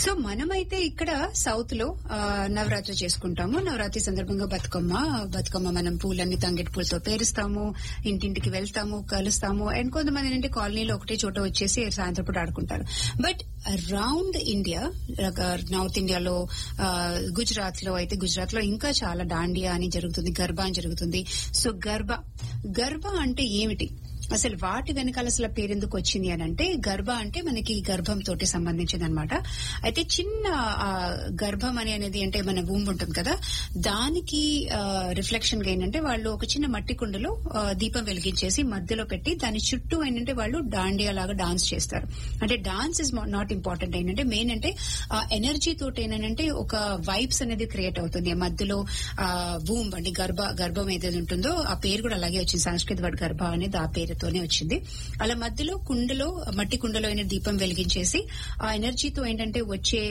So మనమైతే ఇక్కడ south లో ఆ, నవరాత్రి చేసుకుంటాము నవరాత్రి సందర్భంగా బతుకమ్మ బతుకమ్మ మనం పూలన్నీ తంగెటి పూలతో పేరుస్తాము ఇంటింటికి వెళ్తాము కలుస్తాము అండ్ కొంతమంది ఏంటంటే కాలనీలో ఒకటే చోట వచ్చేసి సాయంత్రం పూట ఆడుకుంటారు బట్ అరౌండ్ ఇండియా నార్త్ ఇండియాలో ఆ, గుజరాత్ లో అయితే గుజరాత్ లో ఇంకా చాలా దాండియా అని జరుగుతుంది గర్భా అని జరుగుతుంది సో గర్భ గర్భ అంటే ఏమిటి అసలు వాటి వెనకాల అసలు పేరెందుకు వచ్చింది అని అంటే గర్భ అంటే మనకి గర్భం తోటి సంబంధించింది అనమాట అయితే చిన్న ఆ, గర్భం అని అనేది అంటే మన భూమి ఉంటుంది కదా దానికి రిఫ్లెక్షన్ గా ఏంటంటే వాళ్ళు ఒక చిన్న మట్టి కుండలో ఆ, దీపం వెలిగించేసి మధ్యలో పెట్టి దాని చుట్టూ ఏంటంటే వాళ్ళు డాండియా లాగా డాన్స్ చేస్తారు అంటే డాన్స్ ఇస్ నాట్ ఇంపార్టెంట్ ఏంటంటే మెయిన్ అంటే ఆ ఎనర్జీ తోటి ఏంటంటే ఒక వైబ్స్ అనేది క్రియేట్ అవుతుంది మధ్యలో ఆ భూమ్ అంటే గర్భ గర్భం ఏదైతే ఉంటుందో ఆ పేరు కూడా అలాగే వచ్చింది సంస్కృత వర్డ్ గర్భ అనేది ఆ పేరుతోనే వచ్చింది అలా మధ్యలో కుండలో మట్టి కుండలో అయిన దీపం వెలిగించేసి ఆ ఎనర్జీతో ఏంటంటే వచ్చే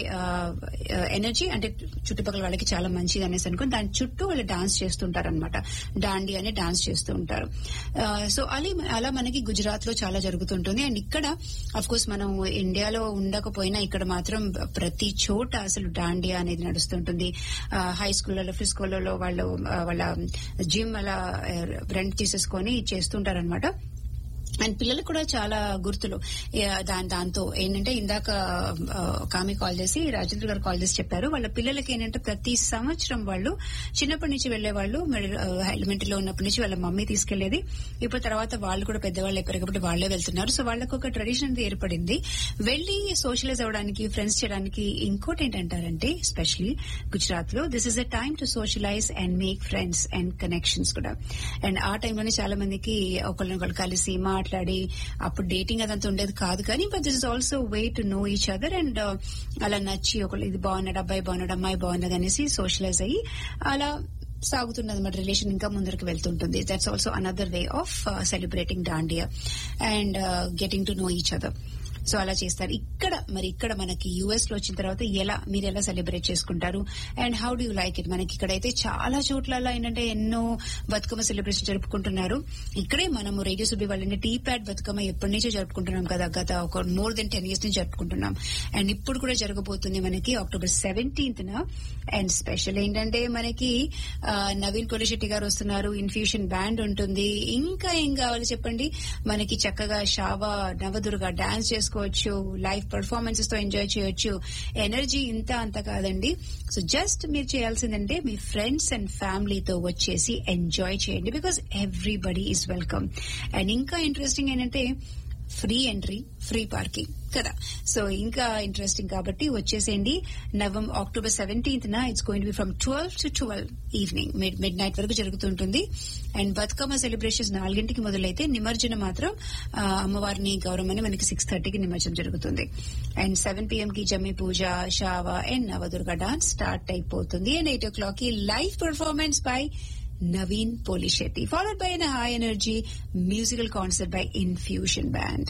ఎనర్జీ అంటే చుట్టుపక్కల వాళ్ళకి చాలా మంచిది అనేసి అనుకుని దాని చుట్టూ వాళ్ళు డాన్స్ చేస్తుంటారు అనమాట డాండి అనే డాన్స్ చేస్తూ ఉంటారు ఆ, సో అలా అలా మనకి గుజరాత్ లో చాలా జరుగుతుంటుంది అండ్ ఇక్కడ అఫ్ కోర్స్ మనం ఇండియాలో ఉండకపోయినా ఇక్కడ మాత్రం ప్రతి చోట అసలు డాండియా అనేది నడుస్తుంటుంది ఆ, హై స్కూళ్ళలో ఫ్రీ స్కూళ్ళలో వాళ్ళు ఆ, వాళ్ళ జిమ్ అలా రెంట్ తీసేసుకొని చేస్తుంటారనమాట అండ్ పిల్లలకు కూడా చాలా గుర్తులు ఏ, దాని దాంతో ఏంటంటే ఇందాక ఆ, ఒక ఆమె కాల్ చేసి రాజేంద్ర గారు కాల్ చేసి చెప్పారు వాళ్ళ పిల్లలకి ఏంటంటే ప్రతి సంవత్సరం వాళ్ళు చిన్నప్పటి నుంచి వెళ్లే వాళ్ళు ఎలిమెంటరీలో ఉన్నప్పటి నుంచి వాళ్ళ మమ్మీ తీసుకెళ్లేది ఇప్పుడు తర్వాత వాళ్ళు కూడా పెద్దవాళ్ళు అయిపోయారు కాబట్టి వాళ్లే వెళ్తున్నారు సో వాళ్ళకు ఒక ట్రెడిషన్ అనేది ఏర్పడింది వెళ్లి సోషలైజ్ అవడానికి ఫ్రెండ్స్ చేయడానికి ఇంకోటి ఏంటంటారంటే స్పెషలీ గుజరాత్ లో this is a time to socialize and make friends and connections కూడా అండ్ ఆ టైంలోనే చాలా మందికి ఒకళ్ళనొకళ్ళు కలిసి మాట్లాడి అప్పుడు డేటింగ్ అదంతా ఉండేది కాదు కానీ but this is also way to know each other and అలా నచ్చి ఒకళ్ళు ఇది బాగున్నాడు అబ్బాయి బాగున్నాడు అమ్మాయి బాగున్నది అనేసి సోషలైజ్ అయ్యి అలా సాగుతున్నది అన్నమాట రిలేషన్ ఇంకా ముందరకు వెళ్తుంటుంది that's also another way of celebrating Dandiya and getting to know each other so అలా చేస్తారు ఇక్కడ మరి ఇక్కడ మనకి యుఎస్ లో వచ్చిన తర్వాత ఎలా మీరు ఎలా సెలబ్రేట్ చేసుకుంటారు and how do like it మనకి ఇక్కడైతే చాలా చోట్ల ఏంటంటే ఎన్నో బతుకమ్మ సెలబ్రేషన్ జరుపుకుంటున్నారు ఇక్కడే మనము రేడియో సుబ్బి వాళ్ళని టీ ప్యాడ్ బతుకమ్మ ఎప్పటి నుంచో జరుపుకుంటున్నాం కదా గత ఒక మోర్ దెన్ టెన్ ఇయర్స్ నుంచి జరుపుకుంటున్నాం అండ్ ఇప్పుడు కూడా జరగబోతుంది మనకి అక్టోబర్ సెవెంటీన్త్ న అండ్ స్పెషల్ ఏంటంటే మనకి ఆ, నవీన్ కొలిశెట్టి గారు వస్తున్నారు ఇన్ఫ్యూషన్ బ్యాండ్ ఉంటుంది ఇంకా ఏం కావాలి చెప్పండి మనకి చక్కగా షావా నవదుర్గ డాన్స్ చేసుకోవచ్చు లైవ్ పర్ఫార్మెన్సెస్ తో ఎంజాయ్ చేయొచ్చు ఎనర్జీ ఇంత అంత కాదండి సో జస్ట్ మీరు చేయాల్సిందంటే మీ ఫ్రెండ్స్ అండ్ ఫ్యామిలీతో వచ్చేసి ఎంజాయ్ చేయండి because everybody is welcome and ఇంకా ఇంట్రెస్టింగ్ ఏంటంటే ఫ్రీ ఎంట్రీ ఫ్రీ పార్కింగ్ కదా సో ఇంకా ఇంట్రెస్టింగ్ కాబట్టి వచ్చేసేయండి నవం అక్టోబర్ సెవెంటీన్త్ నా it's going be from twelve to twelve evening mid midnight వరకు జరుగుతుంటుంది అండ్ బతుకమ్మ సెలబ్రేషన్స్ నాలుగింటికి మొదలైతే నిమజ్జనం మాత్రం ఆ, అమ్మవారిని గౌరవమని మనకి సిక్స్ థర్టీకి నిమజ్జనం జరుగుతుంది అండ్ సెవెన్ పిఎం కి జమ్మి పూజ షావా అండ్ నవదుర్గ డాన్స్ స్టార్ట్ అయిపోతుంది అండ్ ఎయిట్ ఓ క్లాక్ కి live performance by Naveen Polishetty, followed by a high energy musical concert by Infusion Band.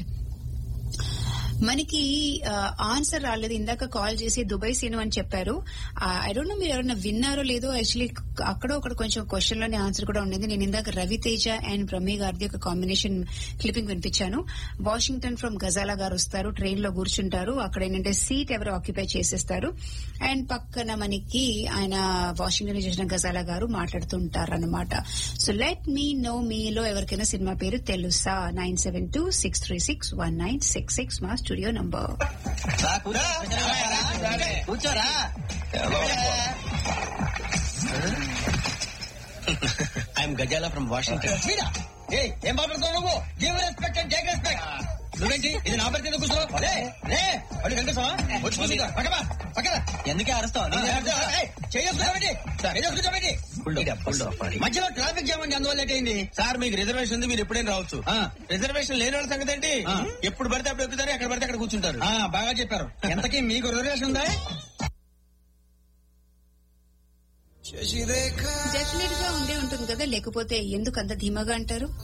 మనకి ఆన్సర్ రాలేదు ఇందాక కాల్ చేసి దుబాయ్ సీను అని చెప్పారు ఐ డోంట్ నో మీరు ఎవరైనా విన్నారో లేదో యాక్చువల్లీ అక్కడ ఒకటి కొంచెం క్వశ్చన్ లోనే ఆన్సర్ కూడా ఉండేది నేను ఇందాక రవితేజ అండ్ బ్రహ్మి గారిది ఒక కాంబినేషన్ క్లిప్పింగ్ వినిపించాను వాషింగ్టన్ ఫ్రమ్ గజాలా గారు వస్తారు ట్రైన్ లో కూర్చుంటారు అక్కడ ఏంటంటే సీట్ ఎవరు ఆక్యుపై చేసేస్తారు అండ్ పక్కన మనకి ఆయన వాషింగ్టన్ చేసిన గజాలా గారు మాట్లాడుతుంటారు అనమాట సో లెట్ మీ నో మీలో ఎవరికైనా సినిమా పేరు తెలుసా nine seven two six three six one nine six six మా స్టూడియో నంబర్ రా, కూర్చో. కూర్చోరా ఐఎమ్ గజాలా ఫ్రమ్ వాషింగ్టన్ ఏయ్, ఏం మాట్లాడుతున్నావు నువ్వు give respect and take respect నువ్వేంటి ఇది నా పరిస్థితి కూర్చో రే రే అడుగు కనిపిస్తావా వచ్చి కూర్చుంటా పక్కన పక్కన ఎందుకే అరుస్తావు మధ్యలో ట్రాఫిక్ జామ్ అండి అందువల్ల లేట్ అయింది సార్ మీకు రిజర్వేషన్ ఉంది మీరు ఎప్పుడైనా రావచ్చు ఆ. రిజర్వేషన్ లేని వాళ్ళ సంగతి ఏంటి ఆ. ఎప్పుడు పడితే అప్పుడు ఎక్కుతారు ఎక్కడ పడితే అక్కడ కూర్చుంటారు ఆ, బాగా చెప్పారు ఎంతకీ మీకు రిజర్వేషన్ ఉందా డెఫినెట్ గా ఉండే ఉంటుంది కదా లేకపోతే ఎందుకు అంత ధీమాగా అంటారు